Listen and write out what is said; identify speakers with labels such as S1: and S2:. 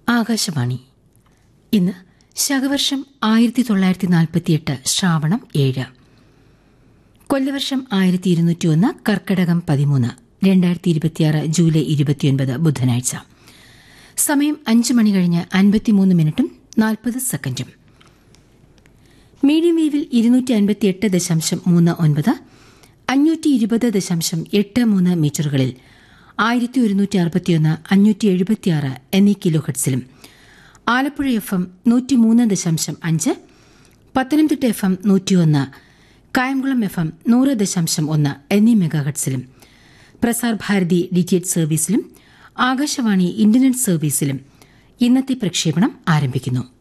S1: ആകാശവാണി ഇന്ന് ശകവർഷം ആയിരത്തി തൊള്ളായിരത്തി നാൽപ്പത്തിയെട്ട് ശ്രാവണം ഏഴ് കൊല്ലവർഷം ആയിരത്തി ഇരുന്നൂറ്റി ഒന്ന് കർക്കടകം പതിമൂന്ന് രണ്ടായിരത്തി ഇരുപത്തിയാറ് ജൂലൈ ഇരുപത്തിയൊൻപത് ബുധനാഴ്ച സമയം അഞ്ച് മണി കഴിഞ്ഞ് അൻപത്തിമൂന്ന് മിനിറ്റും നാൽപ്പത് സെക്കൻഡും മീഡിയം വേവിൽ ഇരുന്നൂറ്റി അൻപത്തിയെട്ട് ദശാംശം മൂന്ന് ഒൻപത് അഞ്ഞൂറ്റി ഇരുപത് ദശാംശം എട്ട് മൂന്ന് മീറ്ററുകളിൽ ആയിരത്തി ഒരുന്നൂറ്റി അറുപത്തിയൊന്ന് അഞ്ഞൂറ്റി എഴുപത്തിയാറ് എന്നീ കിലോ ഹെഡ്സിലും ആലപ്പുഴ എഫ് എം നൂറ്റിമൂന്ന് ദശാംശം അഞ്ച് പത്തനംതിട്ട എഫ് എം നൂറ്റിയൊന്ന് കായംകുളം എഫ് എം നൂറ് ദശാംശം ഒന്ന് എന്നീ മെഗാഹെഡ്സിലും പ്രസാർ ഭാരതി ഡിറ്റിഎച്ച് സർവീസിലും ആകാശവാണി ഇന്റർനെറ്റ് സർവീസിലും ഇന്നത്തെ പ്രക്ഷേപണം ആരംഭിക്കുന്നു